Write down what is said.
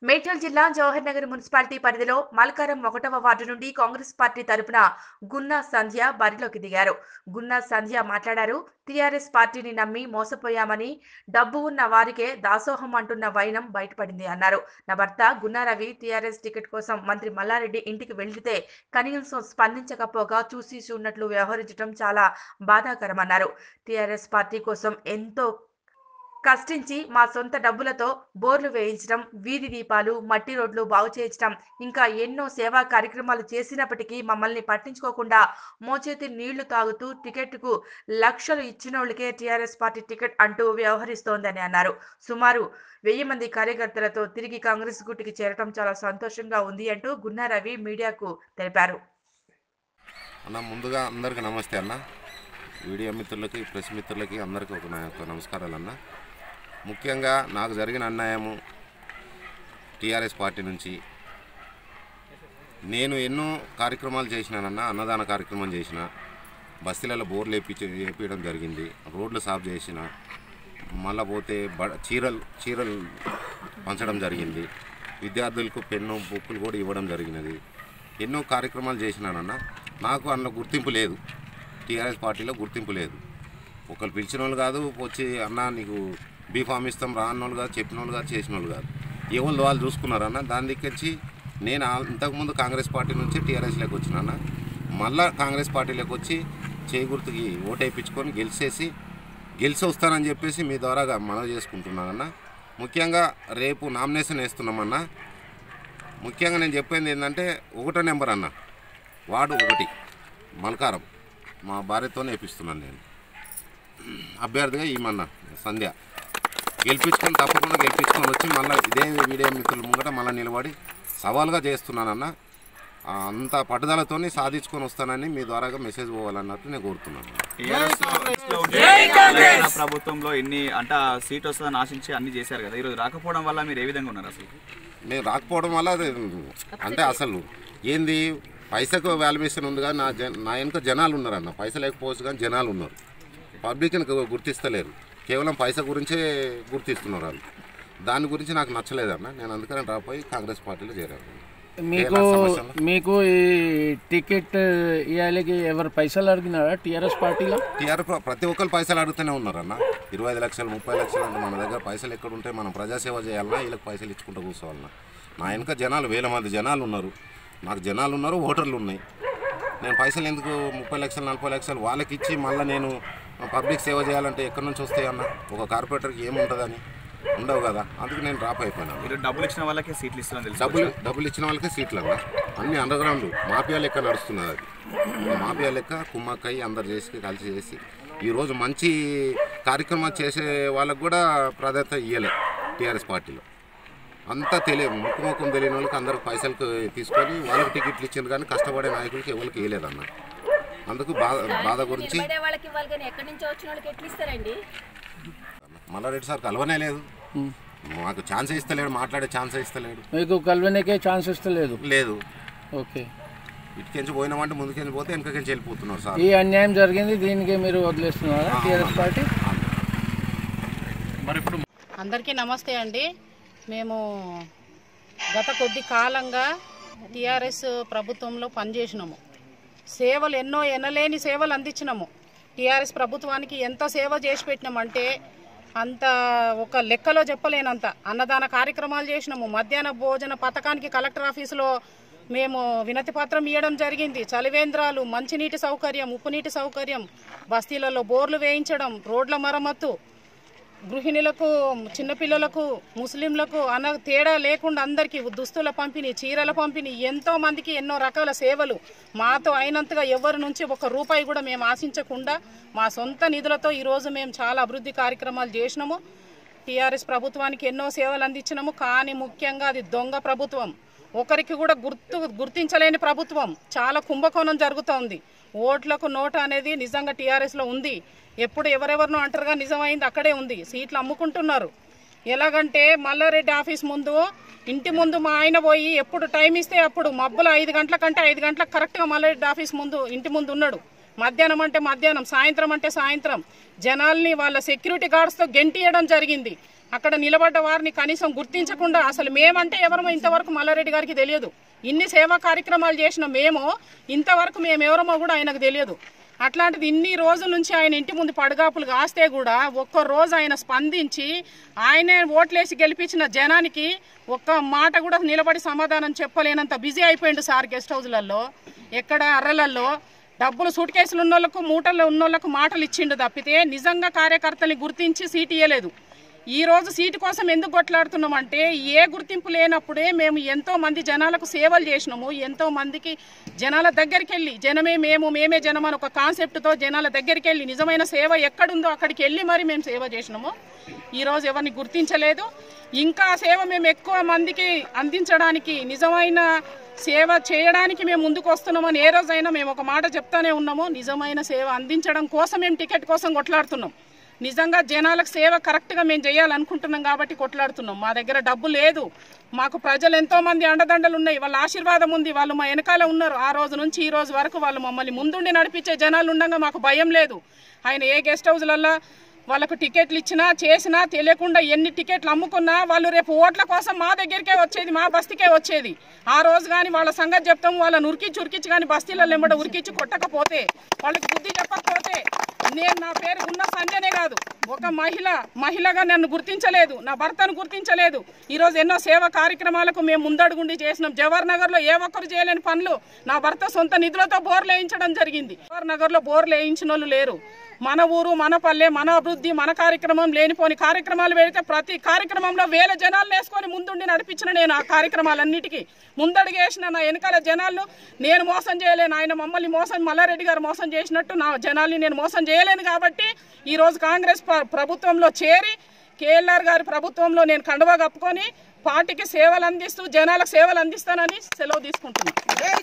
మేడ్చల్ జిల్లా జవహర్ నగర్ మున్సిపాలిటీ పరిధిలో మల్కారం ఒకటవ వార్డు నుండి కాంగ్రెస్ పార్టీ తరపున గున్నా సంధ్య బరిలోకి దిగారు గున్నా సంధ్య మాట్లాడారు టీఆర్ఎస్ పార్టీని నమ్మి మోసపోయామని డబ్బు ఉన్న వారికే దాసోహం అంటున్న వైనం బయటపడింది అన్నారు నా భర్త గున్నా రవి టీఆర్ఎస్ టికెట్ కోసం మంత్రి మల్లారెడ్డి ఇంటికి వెళ్లితే కనీసం స్పందించకపోగా చూసి చూడనట్లు వ్యవహరించడం చాలా బాధాకరమన్నారు టీఆర్ఎస్ పార్టీ కోసం ఎంతో కష్టించి మా సొంత డబ్బులతో బోర్లు వేయించడం వీధి దీపాలు మట్టి రోడ్లు బాగు చేయించడం ఇంకా ఎన్నో సేవా కార్యక్రమాలు చేసినప్పటికీ మమ్మల్ని పట్టించుకోకుండా మోచేతి నీళ్లు తాగుతూ టికెట్కు లక్షలు ఇచ్చినోళ్ళకే టీఆర్ఎస్ పార్టీ టికెట్ అంటూ వ్యవహరిస్తోందని అన్నారు సుమారు వెయ్యి మంది కార్యకర్తలతో తిరిగి కాంగ్రెస్ గుట్టికి చేరటం చాలా సంతోషంగా ఉంది అంటూ గున్నా రవి మీడియాకు తెలిపారు అన్న ముందుగా అందరికీ నమస్తే అన్న వీడియో మిత్రులకి ప్రెస్ మిత్రులకి అందరికీ ఒక నా యొక్క నమస్కారాలు అన్న ముఖ్యంగా నాకు జరిగిన అన్యాయము టీఆర్ఎస్ పార్టీ నుంచి నేను ఎన్నో కార్యక్రమాలు చేసినానన్న అన్నదాన కార్యక్రమం చేసిన బస్తీలలో బోర్లు వేపించి వేపించడం జరిగింది రోడ్లు సాఫ్ చేసిన మళ్ళా పోతే బ చీరలు చీరలు పంచడం జరిగింది విద్యార్థులకు పెన్ను బుక్కులు కూడా ఇవ్వడం జరిగినది ఎన్నో కార్యక్రమాలు చేసినానన్న నాకు అందులో గుర్తింపు లేదు టీఆర్ఎస్ పార్టీలో గుర్తింపు లేదు ఒకరు పిలిచిన వాళ్ళు కాదు వచ్చి అన్న నీకు బీఫామ్ ఇస్తాం రాని వాళ్ళు కాదు చెప్పిన వాళ్ళు కాదు చేసిన వాళ్ళు కాదు ఎవరు వాళ్ళు చూసుకున్నారన్న దాని దిక్కొచ్చి నేను ఆ- ఇంతకుముందు కాంగ్రెస్ పార్టీ నుంచి టీఆర్ఎస్లోకి వచ్చినాన్న మళ్ళా కాంగ్రెస్ పార్టీలోకి వచ్చి చేయి గుర్తుకి ఓటు వేయించుకొని గెలిచేసి గెలిచి వస్తానని చెప్పేసి మీ ద్వారాగా మనవి చేసుకుంటున్నానన్న ముఖ్యంగా రేపు నామినేషన్ వేస్తున్నామన్నా ముఖ్యంగా నేను చెప్పేది ఏంటంటే ఒకటో నెంబర్ అన్న వార్డు ఒకటి మల్కారం మా భార్యతోనే వేపిస్తున్నాను నేను అభ్యర్థిగా ఈమన్న సంధ్య గెలిపించుకొని తప్పకుండా గెలిపించుకొని వచ్చి మళ్ళీ ఇదే వీడియో మిత్రుల ముంగట మళ్ళీ నిలబడి సవాల్గా చేస్తున్నానన్న ఆ, అంత పట్టుదలతోని సాధించుకొని వస్తానని మీ ద్వారాగా మెసేజ్ పోవాలన్నట్టు నేను కోరుతున్నాను టీఆర్ఎస్ లో ఉంటే తెలంగాణ ప్రభుత్వంలో ఎన్ని అంటే ఆ సీట్ వస్తుందని ఆశించి అన్ని చేశారు కదా ఈరోజు రాకపోవడం వల్ల మీరు ఏ విధంగా ఉన్నారు అసలు నేను రాకపోవడం వల్ల అది అంటే అసలు ఏంది పైసకు వాల్యుయేషన్ ఉంది కానీ నా జన నా వెనుక జనాలు ఉన్నారన్న పైస లేకపోవచ్చు కానీ జనాలు ఉన్నారు పబ్లిక్ని గుర్తిస్తలేరు కేవలం పైస గురించే గుర్తిస్తున్నారు వాళ్ళు దాని గురించి నాకు నచ్చలేదన్న నేను అందుకని డ్రాప్ అయ్యి కాంగ్రెస్ పార్టీలో చేరాను మీకు కేరళ సమస్యలు. మీకు ఈ టికెట్ ఇవ్వాలకి ఎవరు పైసలు అడిగినారా టీఆర్ఎస్ పార్టీలో టీఆర్ ప్రతి ఒక్కరు పైసలు అడుగుతూనే ఉన్నారన్న ఇరవై ఐదు లక్షలు ముప్పై లక్షలు అంటే మన దగ్గర పైసలు ఎక్కడ ఉంటే మనం ప్రజాసేవ చేయాలన్నా వీళ్ళకి పైసలు ఇచ్చుకుంటూ కూర్చోవాలన్నా నా వెనుక జనాలు వేల మంది జనాలు ఉన్నారు నాకు జనాలు ఉన్నారు ఓటర్లు ఉన్నాయి నేను పైసలు ఎందుకు ముప్పై లక్షలు నలభై లక్షలు వాళ్ళకి ఇచ్చి మళ్ళీ నేను పబ్లిక్ సేవ చేయాలంటే ఎక్కడి నుంచి వస్తాయి అన్న ఒక కార్పొరేటర్కి ఏముంటుందని ఉండవు కదా అందుకు నేను డ్రాప్ అయిపోయినాను మీరు డబ్బులు ఇచ్చిన వాళ్ళకే సీట్లు ఇస్తామని తెలుసు డబ్బులు డబ్బులు ఇచ్చిన వాళ్ళకే సీట్లు అన్న అన్ని అండర్ గ్రౌండ్ మాఫియా లెక్క నడుస్తున్నది అది మాఫియా లెక్క కుమ్మక్కయ్యి అందరు చేసి కలిసి చేసి ఈరోజు మంచి కార్యక్రమాలు చేసే వాళ్ళకు కూడా ప్రాధాన్యత ఇవ్వలే టీఆర్ఎస్ పార్టీలో అంతా తెలియదు ముక్కు ముఖం తెలియని వాళ్ళకి అందరికి పైసలు తీసుకొని వాళ్ళకి టికెట్లు ఇచ్చింది కానీ కష్టపడే నాయకులకి ఎవరికి ఇవ్వలేదన్న అందుకు బాధ బాధ గురించి నిలబడే వాళ్ళకి ఇవ్వాలి కానీ ఎక్కడి నుంచో వచ్చిన వాళ్ళకి ఎట్లా ఇస్తారండి మల్లారెడ్డి సార్ కలవనే లేదు మాకు ఛాన్స్ ఇస్తలేడు మాట్లాడే ఛాన్స్ ఇస్తలేడు మీకు కల్వనికే ఛాన్స్ ఇస్తలేదు లేదు ఓకే ఇటుకెంచి పోయినామంటే ముందుకెళ్ళి పోతే వెనకకెళ్ళి వెళ్ళిపోతున్నారు సార్ ఈ అన్యాయం జరిగింది దీనికి మీరు వదిలేస్తున్నారా టీఆర్ఎస్ పార్టీ అందరికీ నమస్తే అండి మేము గత కొద్ది కాలంగా టీఆర్ఎస్ ప్రభుత్వంలో పనిచేసినాము సేవలు ఎన్నో ఎనలేని సేవలు అందించినాము టీఆర్ఎస్ ప్రభుత్వానికి ఎంత సేవ చేసి పెట్టినామంటే అంత ఒక లెక్కలో చెప్పలేనంత అన్నదాన కార్యక్రమాలు చేసినాము మధ్యాహ్న భోజన పథకానికి కలెక్టర్ ఆఫీసులో మేము వినతి పత్రం ఇవ్వడం జరిగింది చలివేంద్రాలు మంచినీటి సౌకర్యం ఉప్పునీటి సౌకర్యం బస్తీలలో బోర్లు వేయించడం రోడ్ల మరమ్మత్తు గృహిణులకు చిన్నపిల్లలకు ముస్లింలకు అన్న తేడా లేకుండా అందరికీ దుస్తుల పంపిణీ చీరల పంపిణీ ఎంతో మందికి ఎన్నో రకాల సేవలు మాతో అయినంతగా ఎవరి నుంచి ఒక రూపాయి కూడా మేము ఆశించకుండా మా సొంత నిధులతో ఈరోజు మేము చాలా అభివృద్ధి కార్యక్రమాలు చేసినాము టీఆర్ఎస్ ప్రభుత్వానికి ఎన్నో సేవలు అందించినాము కానీ ముఖ్యంగా అది దొంగ ప్రభుత్వం ఒకరికి కూడా గుర్తు గుర్తించలేని ప్రభుత్వం చాలా కుంభకోణం జరుగుతోంది ఓట్లకు నోట అనేది నిజంగా టీఆర్ఎస్లో ఉంది ఎప్పుడు ఎవరెవరినో అంటారుగా నిజమైంది అక్కడే ఉంది సీట్లు అమ్ముకుంటున్నారు ఎలాగంటే మల్లారెడ్డి ఆఫీస్ ముందు ఇంటి ముందు మా ఆయన పోయి ఎప్పుడు టైం ఇస్తే అప్పుడు మబ్బులు ఐదు గంటల కంటే ఐదు గంటలకు కరెక్ట్గా మల్లారెడ్డి ఆఫీస్ ముందు ఇంటి ముందు ఉన్నాడు మధ్యాహ్నం అంటే మధ్యాహ్నం సాయంత్రం అంటే సాయంత్రం జనాల్ని వాళ్ళ సెక్యూరిటీ గార్డ్స్తో గెంటియడం జరిగింది అక్కడ నిలబడ్డ వారిని కనీసం గుర్తించకుండా అసలు మేమంటే ఎవరమో ఇంతవరకు మల్లారెడ్డి గారికి తెలియదు ఇన్ని సేవా కార్యక్రమాలు చేసిన మేము ఇంతవరకు మేము ఎవరమో కూడా ఆయనకు తెలియదు అట్లాంటిది ఇన్ని రోజుల నుంచి ఆయన ఇంటి ముందు పడగాపులు కాస్తే కూడా ఒక్క రోజు ఆయన స్పందించి ఆయనే ఓట్లేసి గెలిపించిన జనానికి ఒక్క మాట కూడా నిలబడి సమాధానం చెప్పలేనంత బిజీ అయిపోయిండు సార్ గెస్ట్ హౌస్లలో ఎక్కడ అర్రలల్లో డబ్బులు సూట్ కేసులు ఉన్నోళ్ళకు మూటల్లో ఉన్నోళ్ళకు మాటలు ఇచ్చిండు తప్పితే నిజంగా కార్యకర్తల్ని గుర్తించి సీట్ ఇయ్యలేదు ఈ రోజు సీటు కోసం ఎందుకు కొట్లాడుతున్నామంటే ఏ గుర్తింపు లేనప్పుడే మేము ఎంతో మంది జనాలకు సేవలు చేసినాము ఎంతో మందికి జనాల దగ్గరికి వెళ్ళి జనమే మేము మేమే జనం అని ఒక కాన్సెప్ట్తో జనాల దగ్గరికి వెళ్ళి నిజమైన సేవ ఎక్కడుందో అక్కడికి వెళ్ళి మరి మేము సేవ చేసినాము ఈరోజు ఎవరిని గుర్తించలేదు ఇంకా ఆ సేవ మేము ఎక్కువ మందికి అందించడానికి నిజమైన సేవ చేయడానికి మేము ముందుకు వస్తున్నామని ఏ రోజైనా మేము ఒక మాట చెప్తానే ఉన్నాము నిజమైన సేవ అందించడం కోసం మేము టికెట్ కోసం కొట్లాడుతున్నాం నిజంగా జనాలకు సేవ కరెక్ట్గా మేము చేయాలనుకుంటున్నాం కాబట్టి కొట్లాడుతున్నాం మా దగ్గర డబ్బు లేదు మాకు ప్రజలు ఎంతో మంది అండదండలు ఉన్నాయి వాళ్ళ ఆశీర్వాదం ఉంది వాళ్ళు మా వెనకాల ఉన్నారు ఆ రోజు నుంచి ఈ రోజు వరకు వాళ్ళు మమ్మల్ని ముందుండి నడిపించే జనాలు ఉండగా మాకు భయం లేదు ఆయన ఏ గెస్ట్ హౌస్లల్లో వాళ్ళకు టికెట్లు ఇచ్చినా చేసినా తెలియకుండా ఎన్ని టికెట్లు అమ్ముకున్నా వాళ్ళు రేపు ఓట్ల కోసం మా దగ్గరికే వచ్చేది మా బస్తీకే వచ్చేది ఆ రోజు కానీ వాళ్ళ సంగతి చెప్తాం వాళ్ళని ఉరికిచ్చి ఉరికిచ్చి కానీ బస్తీలలో ఎంబడ ఉరికిచ్చి కొట్టకపోతే వాళ్ళకి బుద్ధి చెప్పకపోతే నేను నా పేరు ఉన్న సంజనే కాదు ఒక మహిళ మహిళగా నన్ను గుర్తించలేదు నా భర్తను గుర్తించలేదు ఈరోజు ఎన్నో సేవా కార్యక్రమాలకు మేము ముందడుగుండి చేసినాం జవహర్ నగర్లో ఏ ఒక్కరు చేయలేని పనులు నా భర్త సొంత నిధులతో బోర్లు వేయించడం జరిగింది జవహర్ నగర్లో బోర్లు వేయించిన వాళ్ళు లేరు మన ఊరు మన పల్లె మన అభివృద్ధి మన కార్యక్రమం లేనిపోని కార్యక్రమాలు పెడితే ప్రతి కార్యక్రమంలో వేల జనాలు వేసుకొని ముందుండి నడిపించిన నేను ఆ కార్యక్రమాలన్నిటికీ ముందడుగేసిన నా వెనకాల జనాలను నేను మోసం చేయలేను ఆయన మమ్మల్ని మోసం మల్లారెడ్డి గారు మోసం చేసినట్టు నా జనాల్ని నేను మోసం చేయలేను కాబట్టి ఈరోజు కాంగ్రెస్ ప్ర- ప్రభుత్వంలో చేరి కేఎల్ఆర్ గారి ప్రభుత్వంలో నేను కండువా కప్పుకొని పార్టీకి సేవలు అందిస్తూ జనాలకు సేవలు అందిస్తానని సెలవు తీసుకుంటున్నాను